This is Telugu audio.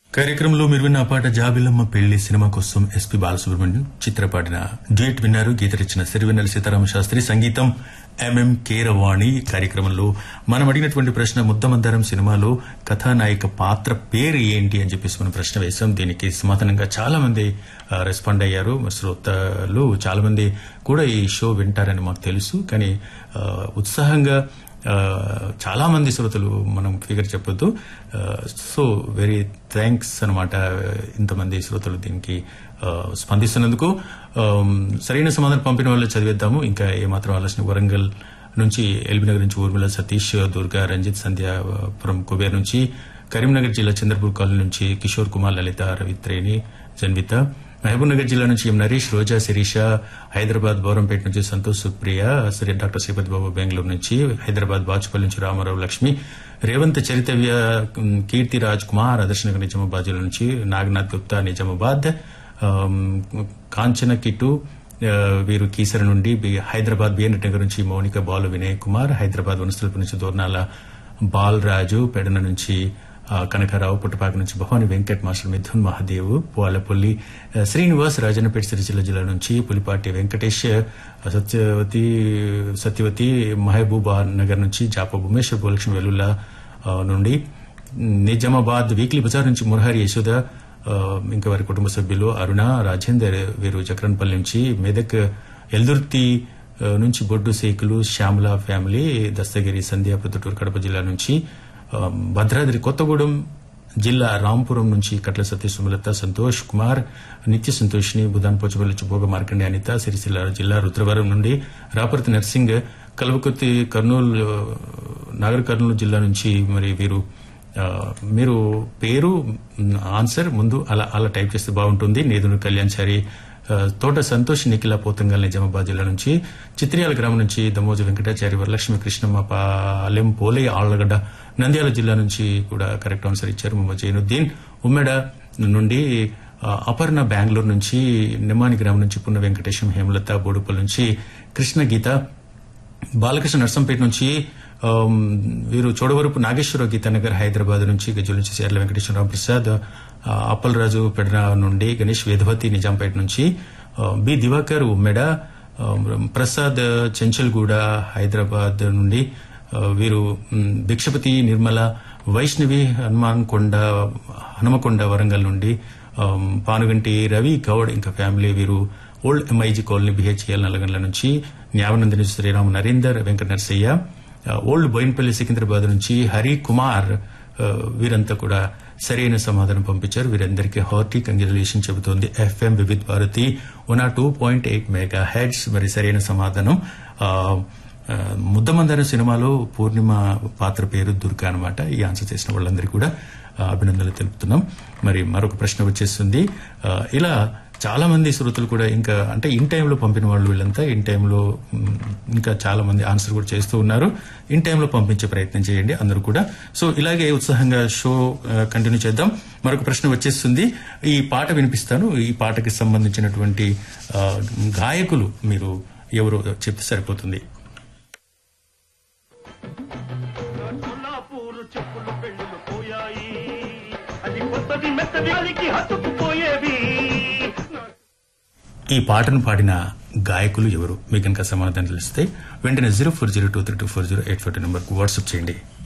కార్యక్రమంలో మీరు విన్న ఆ పాట జాబిలమ్మ పెళ్లి సినిమా కోసం ఎస్పి బాలసుబ్రహ్మణ్యం చిత్రపాటిన డ్యూయట్ విన్నారు గీత రచన సిరివెన్నెల సీతారామ శాస్త్రి సంగీతం ఎంఎం కీరవాణి కార్యక్రమంలో మనం అడిగినటువంటి ప్రశ్న ముద్దమందారం సినిమాలో కథానాయిక పాత్ర పేరు ఏంటి అని చెప్పేసి మనం ప్రశ్న వేశాం దీనికి సమాధానంగా చాలా మంది ఆ, రెస్పాండ్ అయ్యారు మా శ్రోతలు చాలా మంది కూడా ఈ షో వింటారని మాకు తెలుసు కానీ ఆ, ఉత్సాహంగా ఆ, చాలా మంది శ్రోతలు మనం ఫిగర్ చెప్పొద్దు ఆ, సో వెరీ థ్యాంక్స్ అనమాట ఇంతమంది శ్రోతలు దీనికి ఆ, స్పందిస్తున్నందుకు ఆ, సరైన సమాధానం పంపిన వాళ్ళు చదివేద్దాము ఇంకా ఏమాత్రం ఆలోచన వరంగల్ నుంచి ఎల్బీనగర్ నుంచి ఊర్మిళ సతీష్ దుర్గా రంజిత్ సంధ్య ఫ్రమ్ కుబేర్ నుంచి కరీంనగర్ జిల్లా చంద్రపూర్ కాలనీ నుంచి కిషోర్ కుమార్ లలిత రవిత్రేణి జన్విత మహబూబ్ నగర్ జిల్లా నుంచి ఎం నరేష్ రోజా శిరీష హైదరాబాద్ బౌరంపేట నుంచి సంతోష్ సుప్రియ శ్రీ డాక్టర్ శ్రీపతి బాబు బెంగళూరు నుంచి హైదరాబాద్ బాచుపల్లి నుంచి రామారావు లక్ష్మి రేవంత్ చరితవ్య ఉమ్, కీర్తి రాజ్ కుమార్ ఆదర్శనగర్ నిజామాబాద్ జిల్లా నుంచి నాగనాథ్ గుప్తా నిజామాబాద్ ఆమ్, కాంచన కిట్టు ఆ, వీరు కీసర నుండి బి- హైదరాబాద్ బిఎన్ నగర్ నుంచి మౌనిక బాలు వినయ్ కుమార్ హైదరాబాద్ వనస్థలపు నుంచి దోర్నాల బాలరాజు పెడన నుంచి ఆ, కనకారావు పుట్టపాక నుంచి భవాని వెంకట్ మాస్టర్ మిథున్ మహాదేవ్ పోలపల్లి ఆ, శ్రీనివాస్ రాజన్నపేట సిరిసిల్ల జిల్లా నుంచి పులిపాటి వెంకటేష్ ఆ, సత్యవతి సత్యవతి మహబూబా నగర్ నుంచి జాప భువనేశ్వర్ భూలక్ష్మి వెల్లుల్లా ఆ, నుండి నిజామాబాద్ వీక్లీ బజార్ నుంచి మురహరి యశోద ఆ, ఇంకా వారి కుటుంబ సభ్యులు అరుణ రాజేందర్ వీరు చక్రన్పల్లి నుంచి మెదక్ ఎల్దుర్తి ఆ, నుంచి బొడ్డు సేకులు శ్యామల ఫ్యామిలీ దస్తగిరి సంధ్య ప్రొద్దుటూరు కడప జిల్లా నుంచి ఆ, భద్రాద్రి కొత్తగూడెం జిల్లా రాంపురం నుంచి కట్ల సతీష్ సుమలత సంతోష్ కుమార్ నిత్య సంతోష్ని బుధాన్ పోచపల్లి చుపోగ మార్కండే అనిత సిరిసిల్ల జిల్లా రుద్రవరం నుండి రాపర్తి నర్సింగ్ కల్వకుర్తి కర్నూలు ఆ, నాగర్ కర్నూలు జిల్లా నుంచి మరి వీరు ఆ, మీరు పేరు మ్, ఆన్సర్ ముందు అలా అలా టైప్ చేస్తే బాగుంటుంది నేదును కళ్యాణ్చారి ఆ, తోట సంతోష్ నిఖిల పోతంగల్ నిజామాబాద్ జిల్లా నుంచి చిత్రియాల గ్రామం నుంచి దమోజు వెంకటాచారి వరలక్ష్మి కృష్ణమ్మ పాలెం పోలే ఆళ్లగడ్డ నంద్యాల జిల్లా నుంచి కూడా కరెక్ట్ ఆన్సర్ ఇచ్చారు మొహమ్మద్ జైనుద్దీన్ ఉమ్మెడ నుండి ఆ, అపర్ణ బెంగళూరు నుంచి నిమ్మాని గ్రామం నుంచి పున్న వెంకటేశం హేమలత బోడుపల్ నుంచి కృష్ణ గీత బాలకృష్ణ నర్సంపేట నుంచి ఆమ్, వీరు చోడవరపు నాగేశ్వరరావు గీతానగర్ హైదరాబాద్ నుంచి గజుల నుంచి సేర్ల వెంకటేశ్వరరావు ప్రసాద్ ఆ, అప్పలరాజు పెడన నుండి గణేష్ వేదవతి నిజాంపేట నుంచి ఆ, బి దివాకర్ ఉమ్మెడ ఆ, ప్రసాద్ చెంచల్గూడ హైదరాబాద్ నుండి ఆ, వీరు మ్, భిక్షపతి నిర్మల వైష్ణవి హనుమాన్ కొండ హనుమకొండ వరంగల్ నుండి ఆమ్, పానుగంటి రవి గౌడ్ ఇంకా ఫ్యామిలీ వీరు old MIG colony BHEL Nallagandla నుంచి న్యావనందిని శ్రీరామ్ నరేందర్ వెంకట నరసయ్య ఆ, ఓల్డ్ బోయిన్పల్లి సికింద్రాబాద్ నుంచి హరి కుమార్ ఆ, వీరంతా కూడా సరైన సమాధానం పంపించారు వీరందరికీ హార్టీ కంగ్రాచులేషన్ చెబుతోంది FM Vividh Bharati one two point eight megahertz మరి సరైన సమాధానం ఆ, ఆ, ముద్దమందారం సినిమాలో పూర్ణిమ పాత్ర పేరు దుర్గా అనమాట ఈ ఆన్సర్ చేసిన వాళ్ళందరికీ కూడా ఆ, అభినందనలు తెలుపుతున్నాం మరి మరొక ప్రశ్న వచ్చేస్తుంది ఆ, ఇలా చాలా మంది శ్రోతలు కూడా ఇంకా అంటే ఇన్ టైంలో పంపిన వాళ్ళు వీళ్ళంతా ఇన్ టైంలో మ్, ఇంకా చాలా మంది ఆన్సర్ కూడా చేస్తూ ఉన్నారు ఇన్ టైంలో పంపించే ప్రయత్నం చేయండి అందరూ కూడా సో ఇలాగే ఉత్సాహంగా షో కంటిన్యూ చేద్దాం మరొక ప్రశ్న వచ్చేస్తుంది ఈ పాట వినిపిస్తాను ఈ పాటకి సంబంధించినటువంటి ఆ, గాయకులు మీరు ఎవరు చెప్తే సరిపోతుంది కొల్లాపూరు చెప్పులు పెళ్ళిళ్ళు పోయాయి అది కొత్తది మెత్తది అలికి హత్తుకుపోయేవి ఈ పాటను పాడిన గాయకులు ఎవరు మీకు కనుక సమాధానం తెలిస్తే వెంటనే zero four zero two three two four zero eight four నెంబర్కు వాట్సాప్ చేయండి